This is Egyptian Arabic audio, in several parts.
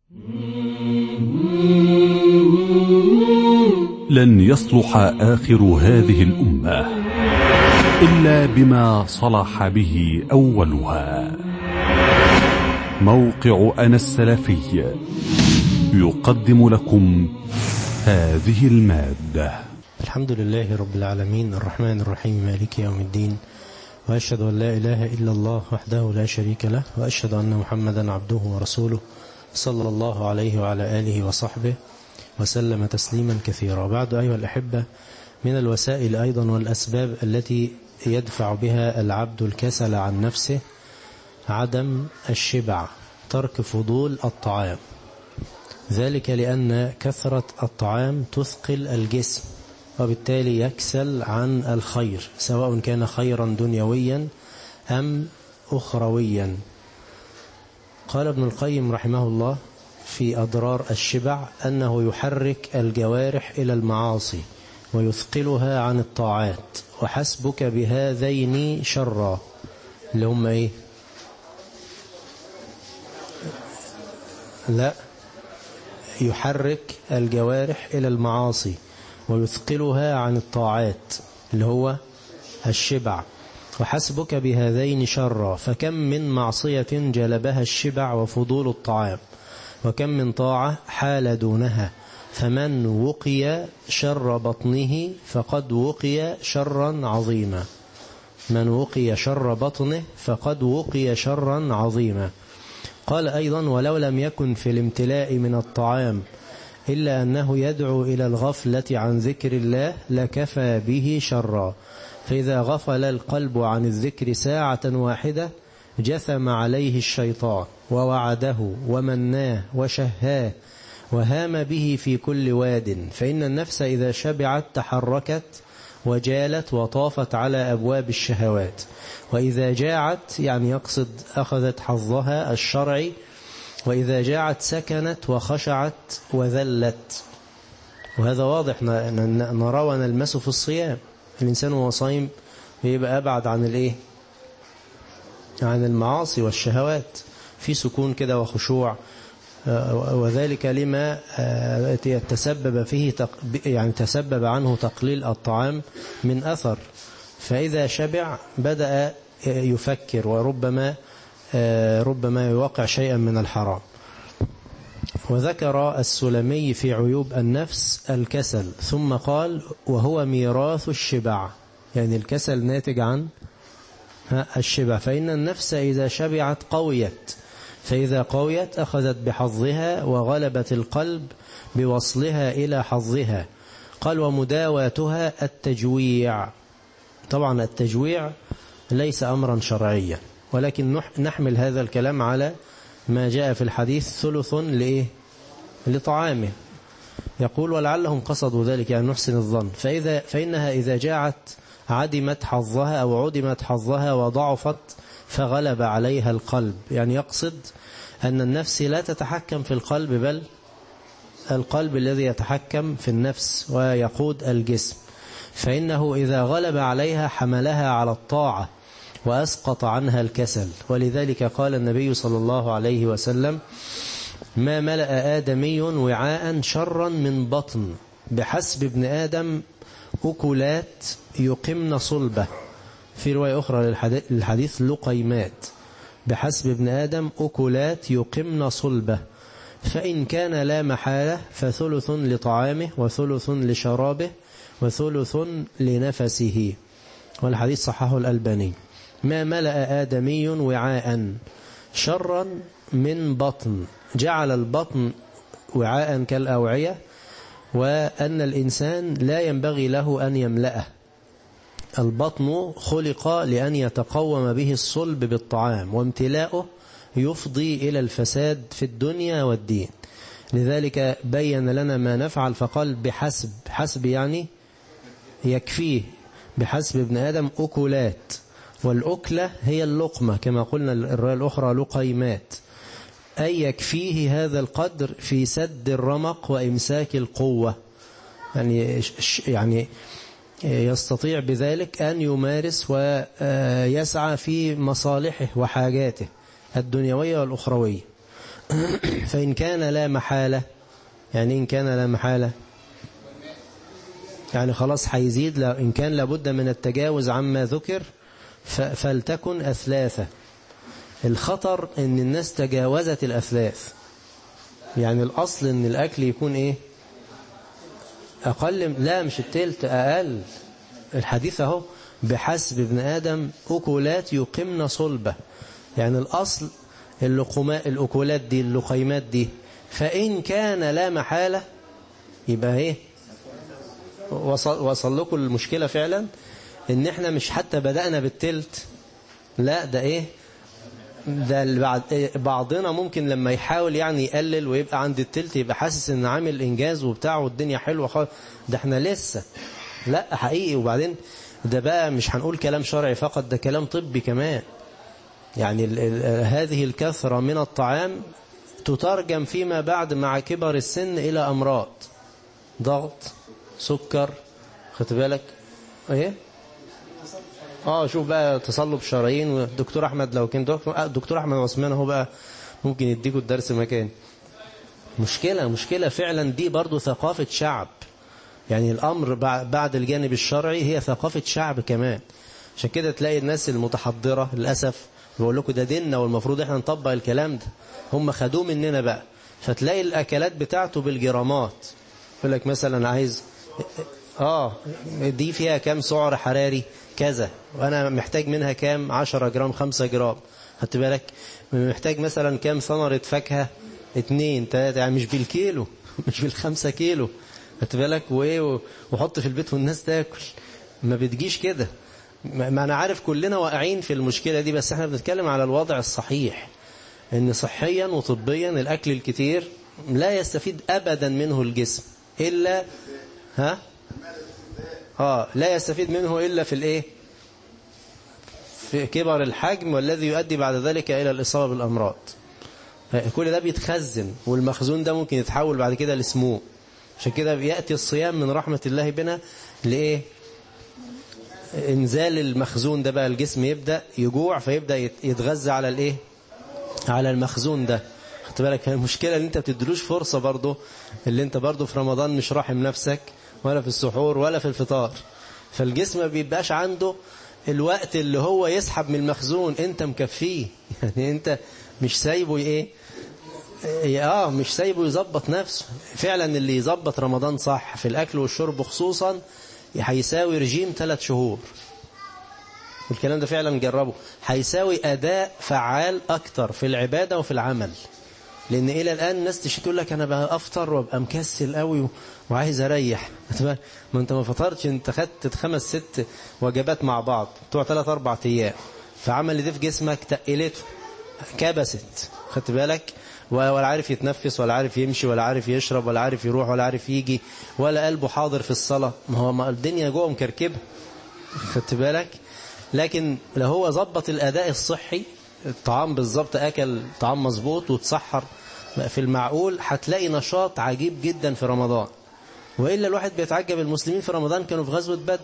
لن يصلح آخر هذه الأمة إلا بما صلح به أولها موقع أنا السلفي يقدم لكم هذه المادة الحمد لله رب العالمين الرحمن الرحيم مالك يوم الدين وأشهد أن لا إله إلا الله وحده لا شريك له وأشهد أن محمدا عبده ورسوله صلى الله عليه وعلى آله وصحبه وسلم تسليما كثيرا بعد أيها الأحبة من الوسائل أيضا والأسباب التي يدفع بها العبد الكسل عن نفسه عدم الشبع ترك فضول الطعام ذلك لأن كثرة الطعام تثقل الجسم وبالتالي يكسل عن الخير سواء كان خيرا دنيويا أم أخرويا قال ابن القيم رحمه الله في أضرار الشبع أنه يحرك الجوارح إلى المعاصي ويثقلها عن الطاعات وحسبك بهذين شرا اللي هم ايه لا يحرك الجوارح إلى المعاصي ويثقلها عن الطاعات اللي هو الشبع وحسبك بهذين شرا فكم من معصية جلبها الشبع وفضول الطعام وكم من طاعة حال دونها فمن وقي شر بطنه فقد وقي شرا عظيما من وقي شر بطنه فقد وقي شرا عظيما قال أيضا ولو لم يكن في الامتلاء من الطعام إلا أنه يدعو إلى الغفلة عن ذكر الله لكفى به شرا فإذا غفل القلب عن الذكر ساعة واحدة جثم عليه الشيطان ووعده ومناه وشهاه وهام به في كل واد فإن النفس إذا شبعت تحركت وجالت وطافت على أبواب الشهوات وإذا جاعت يعني يقصد أخذت حظها الشرعي وإذا جاعت سكنت وخشعت وذلت وهذا واضح نرى ونلمسه في الصيام الإنسان وهو صايم بيبقى أبعد عن الإيه عن المعاصي والشهوات في سكون كده وخشوع وذلك لما تسبب فيه يعني تسبب عنه تقليل الطعام من أثر فإذا شبع بدأ يفكر وربما ربما يوقع شيئا من الحرام وذكر السلمي في عيوب النفس الكسل ثم قال وهو ميراث الشبع يعني الكسل ناتج عن الشبع فإن النفس إذا شبعت قويت فإذا قويت أخذت بحظها وغلبت القلب بوصلها إلى حظها قال ومداواتها التجويع طبعا التجويع ليس أمرا شرعيا ولكن نحمل هذا الكلام على ما جاء في الحديث ثلث لإيه؟ لطعامه يقول ولعلهم قصدوا ذلك يعني نحسن الظن فإذا فإنها إذا جاعت عدمت حظها أو عدمت حظها وضعفت فغلب عليها القلب يعني يقصد أن النفس لا تتحكم في القلب بل القلب الذي يتحكم في النفس ويقود الجسم فإنه إذا غلب عليها حملها على الطاعة وأسقط عنها الكسل ولذلك قال النبي صلى الله عليه وسلم ما ملأ آدمي وعاء شرا من بطن بحسب ابن آدم أكلات يقمن صلبه في رواية أخرى للحديث لقيمات بحسب ابن آدم أكلات يقمن صلبه فإن كان لا محالة فثلث لطعامه وثلث لشرابه وثلث لنفسه والحديث صححه الألباني ما ملأ آدمي وعاء شرا من بطن جعل البطن وعاء كالأوعية وأن الإنسان لا ينبغي له أن يملأه البطن خلق لأن يتقوم به الصلب بالطعام وامتلاؤه يفضي إلى الفساد في الدنيا والدين لذلك بين لنا ما نفعل فقال بحسب حسب يعني يكفيه بحسب ابن آدم أكلات والأكلة هي اللقمة كما قلنا الرواية الأخرى لقيمات أي يكفيه هذا القدر في سد الرمق وإمساك القوة يعني يعني يستطيع بذلك أن يمارس ويسعى في مصالحه وحاجاته الدنيوية والأخروية فإن كان لا محالة يعني إن كان لا محالة يعني خلاص هيزيد إن كان لابد من التجاوز عما ذكر فلتكن أثلاثة الخطر ان الناس تجاوزت الأثلاث يعني الأصل ان الأكل يكون إيه أقل لا مش التلت أقل الحديث اهو بحسب ابن آدم أكلات يقمن صلبة يعني الأصل اللقماء الأكلات دي اللقيمات دي فإن كان لا محالة يبقى ايه وصل, وصل لكم المشكلة فعلا ان احنا مش حتى بدأنا بالتلت لا ده ايه ده بعض بعضنا ممكن لما يحاول يعني يقلل ويبقى عند التلت يبقى حاسس ان عامل انجاز وبتاع والدنيا حلوة خالص ده احنا لسه لا حقيقي وبعدين ده بقى مش هنقول كلام شرعي فقط ده كلام طبي كمان يعني ال ال هذه الكثرة من الطعام تترجم فيما بعد مع كبر السن إلى أمراض ضغط سكر خدت بالك ايه اه شوف بقى تصلب شرايين والدكتور احمد لو كان دكتور دكتور احمد عثمان هو بقى ممكن يديكوا الدرس مكان مشكلة مشكلة فعلا دي برضو ثقافة شعب يعني الامر بعد الجانب الشرعي هي ثقافة شعب كمان عشان كده تلاقي الناس المتحضرة للأسف بقول لكم ده ديننا والمفروض احنا نطبق الكلام ده هم خدوه مننا بقى فتلاقي الأكلات بتاعته بالجرامات يقول لك مثلا عايز اه دي فيها كام سعر حراري كذا وانا محتاج منها كام 10 جرام 5 جرام خدت بالك محتاج مثلا كام ثمرة فاكهة اتنين تلاتة يعني مش بالكيلو مش بالخمسة كيلو خدت بالك وايه وحط في البيت والناس تاكل ما بتجيش كده ما انا عارف كلنا واقعين في المشكلة دي بس احنا بنتكلم على الوضع الصحيح ان صحيا وطبيا الاكل الكتير لا يستفيد ابدا منه الجسم الا ها اه لا يستفيد منه إلا في الايه في كبر الحجم والذي يؤدي بعد ذلك إلى الإصابة بالأمراض كل ده بيتخزن والمخزون ده ممكن يتحول بعد كده لسموم عشان كده بيأتي الصيام من رحمة الله بنا لإيه انزال المخزون ده بقى الجسم يبدأ يجوع فيبدأ يتغذى على الإيه على المخزون ده خدت بالك المشكلة ان انت بتدلوش فرصة برضه اللي انت برضه في رمضان مش راحم نفسك ولا في السحور ولا في الفطار فالجسم ما بيبقاش عنده الوقت اللي هو يسحب من المخزون انت مكفيه يعني انت مش سايبه ايه اه مش سايبه يظبط نفسه فعلا اللي يظبط رمضان صح في الاكل والشرب خصوصا هيساوي رجيم ثلاث شهور والكلام ده فعلا جربه هيساوي اداء فعال اكتر في العبادة وفي العمل لان الى الان الناس تشي تقول لك انا بقى افطر وابقى مكسل قوي وعايز اريح ما انت ما فطرتش انت خدت خمس ست وجبات مع بعض بتوع ثلاث اربع ايام فعمل دي في جسمك تقلته كبست خدت بالك ولا عارف يتنفس ولا عارف يمشي ولا عارف يشرب ولا عارف يروح ولا عارف يجي ولا قلبه حاضر في الصلاة ما هو ما الدنيا جوه مكركبه خدت بالك لكن لو هو ظبط الأداء الصحي الطعام بالظبط أكل طعام مظبوط وتسحر في المعقول هتلاقي نشاط عجيب جدا في رمضان وإلا الواحد بيتعجب المسلمين في رمضان كانوا في غزوة بدر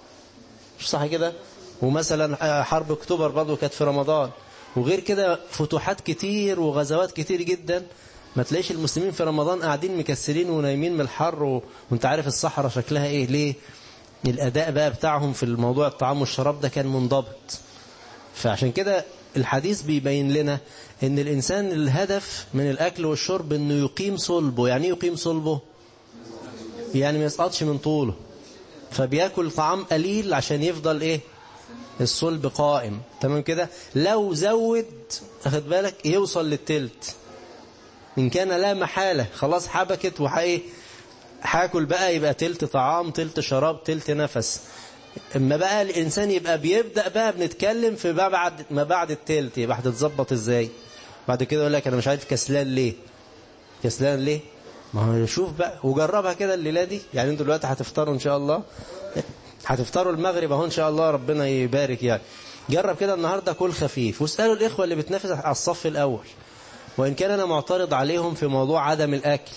مش صح كده ومثلا حرب اكتوبر برضه كانت في رمضان وغير كده فتوحات كتير وغزوات كتير جدا ما تلاقيش المسلمين في رمضان قاعدين مكسلين ونايمين من الحر و... وانت عارف الصحراء شكلها ايه ليه الاداء بقى بتاعهم في الموضوع الطعام والشراب ده كان منضبط فعشان كده الحديث بيبين لنا ان الانسان الهدف من الاكل والشرب انه يقيم صلبه يعني يقيم صلبه يعني ما يسقطش من طوله فبياكل طعام قليل عشان يفضل ايه الصلب قائم تمام كده لو زود اخد بالك يوصل للتلت ان كان لا محالة خلاص حبكت وحايه حاكل بقى يبقى تلت طعام تلت شراب تلت نفس اما بقى الانسان يبقى بيبدأ بقى بنتكلم في بقى بعد ما بعد التلت يبقى هتتظبط ازاي بعد كده يقول لك انا مش عارف كسلان ليه كسلان ليه ما هو شوف بقى وجربها كده الليله دي يعني انتوا دلوقتي هتفطروا ان شاء الله هتفطروا المغرب اهو ان شاء الله ربنا يبارك يعني جرب كده النهارده كل خفيف واسالوا الاخوه اللي بتنافس على الصف الاول وان كان انا معترض عليهم في موضوع عدم الاكل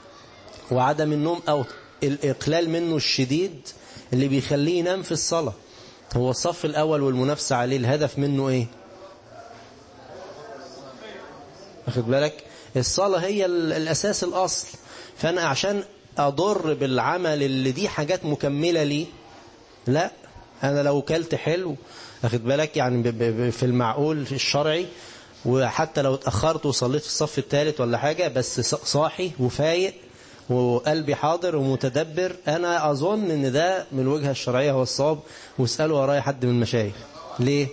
وعدم النوم او الاقلال منه الشديد اللي بيخليه ينام في الصلاه هو الصف الاول والمنافسه عليه الهدف منه ايه واخد بالك الصلاة هي الأساس الأصل فأنا عشان أضر بالعمل اللي دي حاجات مكملة لي لا أنا لو كلت حلو أخد بالك يعني في المعقول في الشرعي وحتى لو اتأخرت وصليت في الصف الثالث ولا حاجة بس صاحي وفايق وقلبي حاضر ومتدبر أنا أظن أن ده من الوجهة الشرعية هو الصواب واسألوا ورايا حد من المشايخ ليه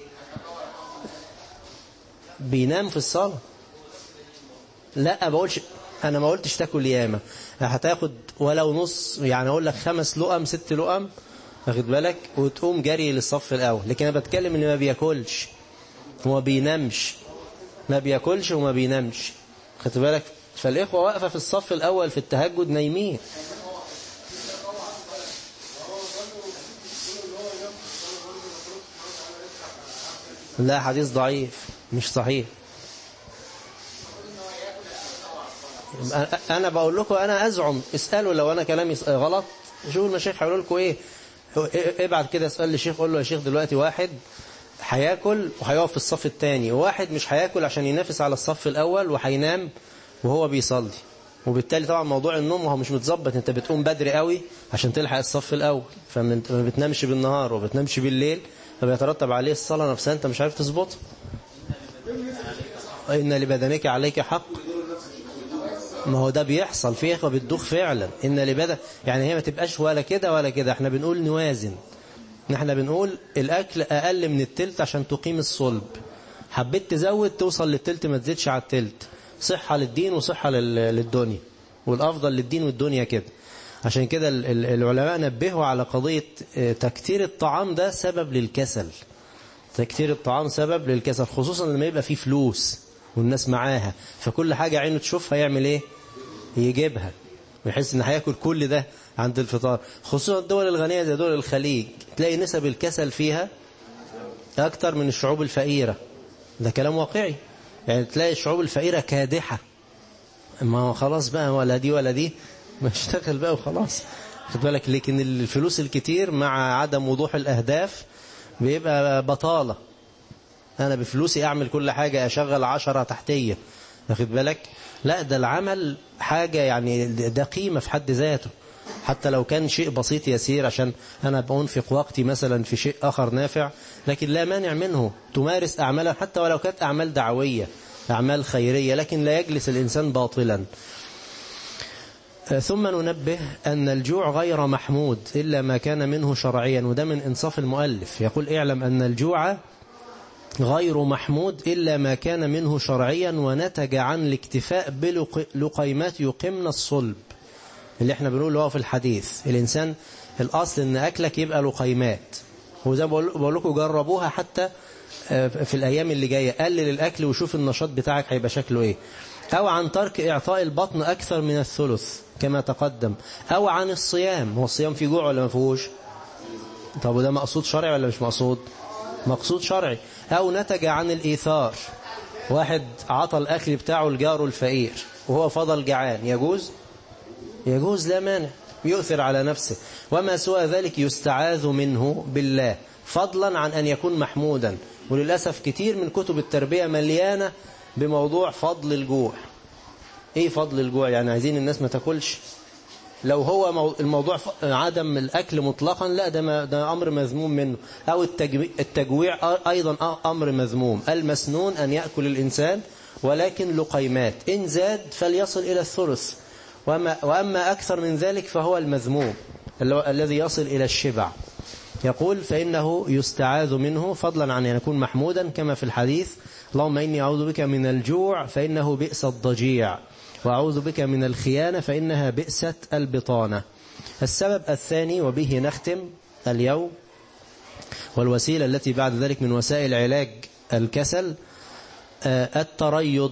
بينام في الصلاة لا بقولش أنا ما قلتش تاكل ياما هتاخد ولو نص يعني أقول لك خمس لقم ست لقم واخد بالك وتقوم جري للصف الأول لكن أنا بتكلم إن ما بياكلش وما بينامش ما بياكلش وما بينامش خدت بالك فالإخوة واقفة في الصف الأول في التهجد نايمين لا حديث ضعيف مش صحيح أنا بقول لكم أنا أزعم اسألوا لو أنا كلامي غلط شوفوا المشايخ هيقولوا لكم إيه ابعت كده اسأل الشيخ قول له يا شيخ دلوقتي واحد هياكل وهيقف في الصف الثاني وواحد مش هياكل عشان ينافس على الصف الأول وهينام وهو بيصلي وبالتالي طبعا موضوع النوم وهو مش متظبط انت بتقوم بدري قوي عشان تلحق الصف الأول فما بتنامش بالنهار وما بتنامش بالليل فبيترتب عليه الصلاة نفسها انت مش عارف تظبطها إن لبدنك عليك حق ما هو ده بيحصل في اخوه بتدوخ فعلا ان لبدن يعني هي ما تبقاش ولا كده ولا كده احنا بنقول نوازن احنا بنقول الاكل اقل من التلت عشان تقيم الصلب حبيت تزود توصل للتلت ما تزيدش على التلت صحة للدين وصحة للدنيا والافضل للدين والدنيا كده عشان كده العلماء نبهوا على قضية تكتير الطعام ده سبب للكسل تكتير الطعام سبب للكسل خصوصا لما يبقى فيه فلوس والناس معاها فكل حاجة عينه تشوفها يعمل ايه يجيبها ويحس ان هياكل كل ده عند الفطار خصوصا الدول الغنية زي دول الخليج تلاقي نسب الكسل فيها اكتر من الشعوب الفقيرة ده كلام واقعي يعني تلاقي الشعوب الفقيرة كادحة ما هو خلاص بقى ولا دي ولا دي ما اشتغل بقى وخلاص خد بالك لكن الفلوس الكتير مع عدم وضوح الأهداف بيبقى بطالة أنا بفلوسي أعمل كل حاجة أشغل عشرة تحتية واخد بالك لا ده العمل حاجة يعني ده قيمة في حد ذاته حتى لو كان شيء بسيط يسير عشان أنا بأنفق وقتي مثلا في شيء آخر نافع لكن لا مانع منه تمارس أعمالا حتى ولو كانت أعمال دعوية أعمال خيرية لكن لا يجلس الإنسان باطلا ثم ننبه أن الجوع غير محمود إلا ما كان منه شرعيا وده من إنصاف المؤلف يقول اعلم أن الجوع غير محمود إلا ما كان منه شرعيا ونتج عن الاكتفاء بلقيمات يقمن الصلب اللي احنا بنقول هو في الحديث الإنسان الأصل أن أكلك يبقى لقيمات وزي بقول لكم جربوها حتى في الأيام اللي جاية قلل الأكل وشوف النشاط بتاعك هيبقى شكله إيه أو عن ترك إعطاء البطن أكثر من الثلث كما تقدم أو عن الصيام هو الصيام فيه جوع ولا ما فيهوش طب وده مقصود شرعي ولا مش مقصود مقصود شرعي أو نتج عن الإيثار واحد عطى الأكل بتاعه لجاره الفقير وهو فضل جعان يجوز يجوز لا مانع يؤثر على نفسه وما سوى ذلك يستعاذ منه بالله فضلا عن أن يكون محمودا وللأسف كتير من كتب التربية مليانة بموضوع فضل الجوع ايه فضل الجوع يعني عايزين الناس ما تاكلش لو هو الموضوع عدم الأكل مطلقا لا ده, ده أمر مذموم منه أو التجويع أيضا أمر مذموم المسنون أن يأكل الإنسان ولكن لقيمات إن زاد فليصل إلى الثلث وأما, وأما أكثر من ذلك فهو المذموم الذي يصل إلى الشبع يقول فإنه يستعاذ منه فضلا عن أن يكون محمودا كما في الحديث اللهم إني أعوذ بك من الجوع فإنه بئس الضجيع وأعوذ بك من الخيانة فإنها بئست البطانة السبب الثاني وبه نختم اليوم والوسيلة التي بعد ذلك من وسائل علاج الكسل التريض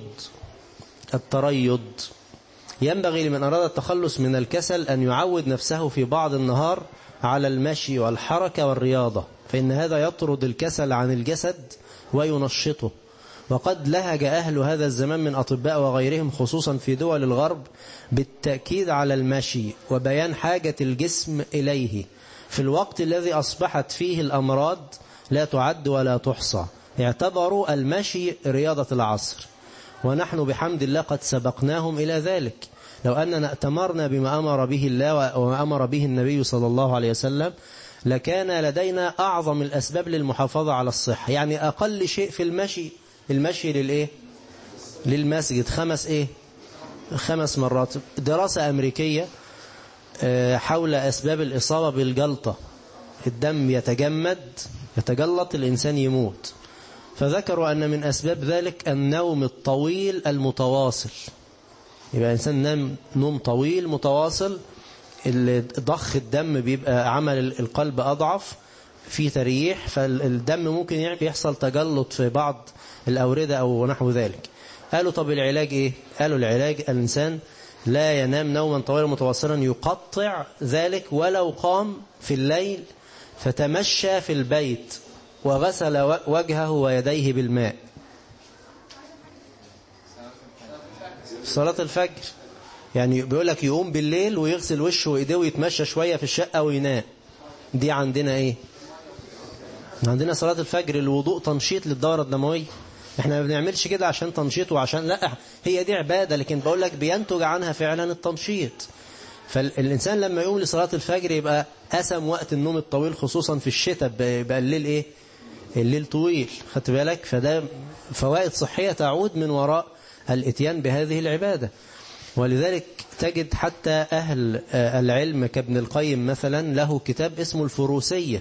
التريض ينبغي لمن أراد التخلص من الكسل أن يعود نفسه في بعض النهار على المشي والحركة والرياضة فإن هذا يطرد الكسل عن الجسد وينشطه وقد لهج أهل هذا الزمان من أطباء وغيرهم خصوصا في دول الغرب بالتأكيد على المشي وبيان حاجة الجسم إليه في الوقت الذي أصبحت فيه الأمراض لا تعد ولا تحصى اعتبروا المشي رياضة العصر ونحن بحمد الله قد سبقناهم إلى ذلك لو أننا اتمرنا بما أمر به الله وما أمر به النبي صلى الله عليه وسلم لكان لدينا أعظم الأسباب للمحافظة على الصحة يعني أقل شيء في المشي المشي للإيه للمسجد خمس إيه خمس مرات دراسة أمريكية حول أسباب الإصابة بالجلطة الدم يتجمد يتجلط الإنسان يموت فذكروا أن من أسباب ذلك النوم الطويل المتواصل يبقى الإنسان نام نوم طويل متواصل ضخ الدم بيبقى عمل القلب أضعف في تريح فالدم ممكن يحصل تجلط في بعض الأوردة أو نحو ذلك قالوا طب العلاج إيه قالوا العلاج الإنسان لا ينام نوما طويلا متواصلا يقطع ذلك ولو قام في الليل فتمشى في البيت وغسل وجهه ويديه بالماء صلاة الفجر يعني بيقول لك يقوم بالليل ويغسل وشه وإيديه ويتمشى شوية في الشقة وينام دي عندنا إيه عندنا صلاة الفجر الوضوء تنشيط للدورة الدموية احنا ما بنعملش كده عشان تنشيط وعشان لا هي دي عبادة لكن بقول لك بينتج عنها فعلا التنشيط فالإنسان لما يقوم لصلاة الفجر يبقى قسم وقت النوم الطويل خصوصا في الشتاء يبقى الليل إيه الليل طويل خدت بالك فده فوائد صحية تعود من وراء الاتيان بهذه العبادة ولذلك تجد حتى أهل العلم كابن القيم مثلا له كتاب اسمه الفروسية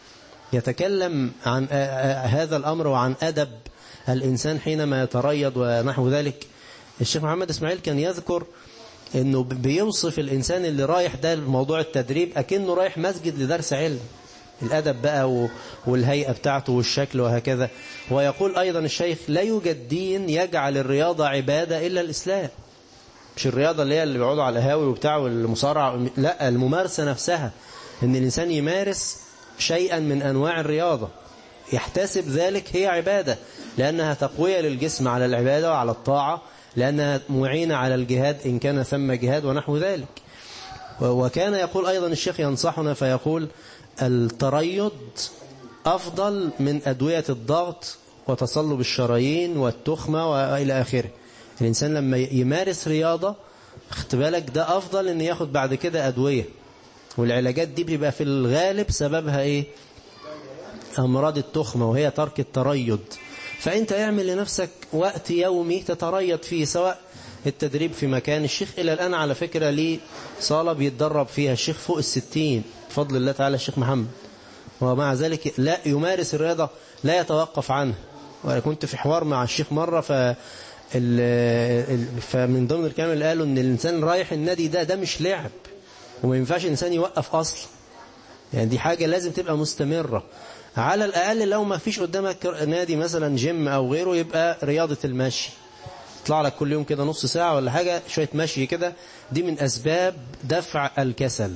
يتكلم عن هذا الأمر وعن أدب الإنسان حينما يتريض ونحو ذلك الشيخ محمد إسماعيل كان يذكر أنه بيوصف الإنسان اللي رايح ده موضوع التدريب أكنه رايح مسجد لدرس علم الأدب بقى والهيئة بتاعته والشكل وهكذا ويقول أيضا الشيخ لا يوجد دين يجعل الرياضة عبادة إلا الإسلام مش الرياضة اللي هي اللي بيقعدوا على الهاوي وبتاع والمصارعة لا الممارسة نفسها أن الإنسان يمارس شيئا من أنواع الرياضة يحتسب ذلك هي عبادة لأنها تقوية للجسم على العبادة وعلى الطاعة لأنها معينة على الجهاد إن كان ثم جهاد ونحو ذلك وكان يقول أيضا الشيخ ينصحنا فيقول التريض أفضل من أدوية الضغط وتصلب الشرايين والتخمة وإلى آخره الإنسان لما يمارس رياضة اخت بالك ده أفضل أن ياخد بعد كده أدوية والعلاجات دي بيبقى في الغالب سببها إيه أمراض التخمة وهي ترك التريض فأنت اعمل لنفسك وقت يومي تتريض فيه سواء التدريب في مكان الشيخ إلى الآن على فكرة ليه صالة بيتدرب فيها الشيخ فوق الستين بفضل الله تعالى الشيخ محمد ومع ذلك لا يمارس الرياضة لا يتوقف عنها وأنا كنت في حوار مع الشيخ مرة ف فمن ضمن الكلام اللي قالوا ان الانسان رايح النادي ده ده مش لعب وما ينفعش الانسان يوقف اصلا يعني دي حاجة لازم تبقى مستمرة على الأقل لو ما فيش قدامك نادي مثلا جيم أو غيره يبقى رياضة المشي تطلع لك كل يوم كده نص ساعة ولا حاجة شوية مشي كده دي من أسباب دفع الكسل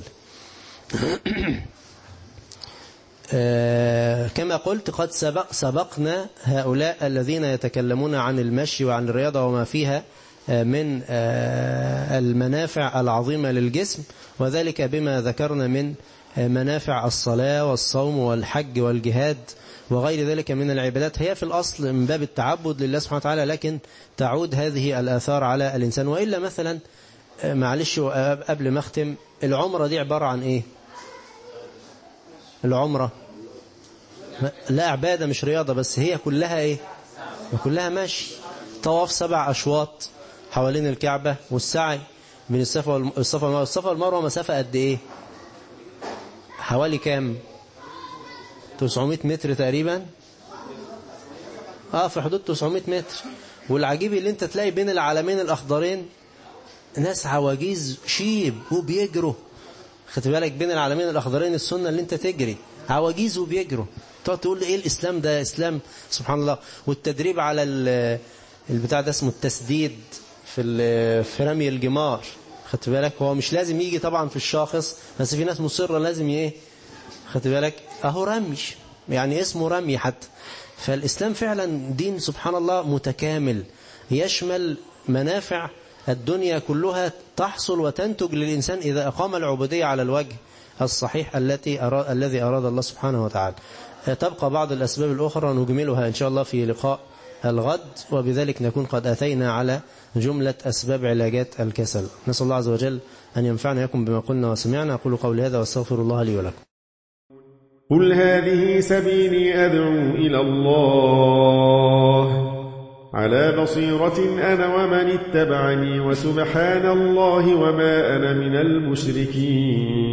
كما قلت قد سبق سبقنا هؤلاء الذين يتكلمون عن المشي وعن الرياضة وما فيها من المنافع العظيمة للجسم وذلك بما ذكرنا من منافع الصلاة والصوم والحج والجهاد وغير ذلك من العبادات هي في الأصل من باب التعبد لله سبحانه وتعالى لكن تعود هذه الآثار على الإنسان وإلا مثلا معلش قبل ما أختم العمرة دي عبارة عن إيه العمرة لا عبادة مش رياضة بس هي كلها إيه كلها ماشي طواف سبع أشواط حوالين الكعبة والسعي من الصفا والمروة الصفا والمروة مسافة قد إيه حوالي كام 900 متر تقريبا اه في حدود 900 متر والعجيب اللي انت تلاقي بين العالمين الاخضرين ناس عواجيز شيب وبيجروا خدت بالك بين العالمين الاخضرين السنه اللي انت تجري عواجيز وبيجروا تقعد تقول ايه الاسلام ده اسلام سبحان الله والتدريب على البتاع ده اسمه التسديد في في رمي الجمار خدت بالك هو مش لازم يجي طبعا في الشاخص بس في ناس مصرة لازم ايه خدت بالك اهو رمي يعني اسمه رمي حتى فالإسلام فعلا دين سبحان الله متكامل يشمل منافع الدنيا كلها تحصل وتنتج للإنسان إذا أقام العبودية على الوجه الصحيح التي أراد الذي أراد الله سبحانه وتعالى تبقى بعض الأسباب الأخرى نجملها إن شاء الله في لقاء الغد وبذلك نكون قد أتينا على جملة أسباب علاجات الكسل نسأل الله عز وجل أن ينفعنا يكم بما قلنا وسمعنا أقول قولي هذا واستغفر الله لي ولكم قل هذه سبيلي أدعو إلى الله على بصيرة أنا ومن اتبعني وسبحان الله وما أنا من المشركين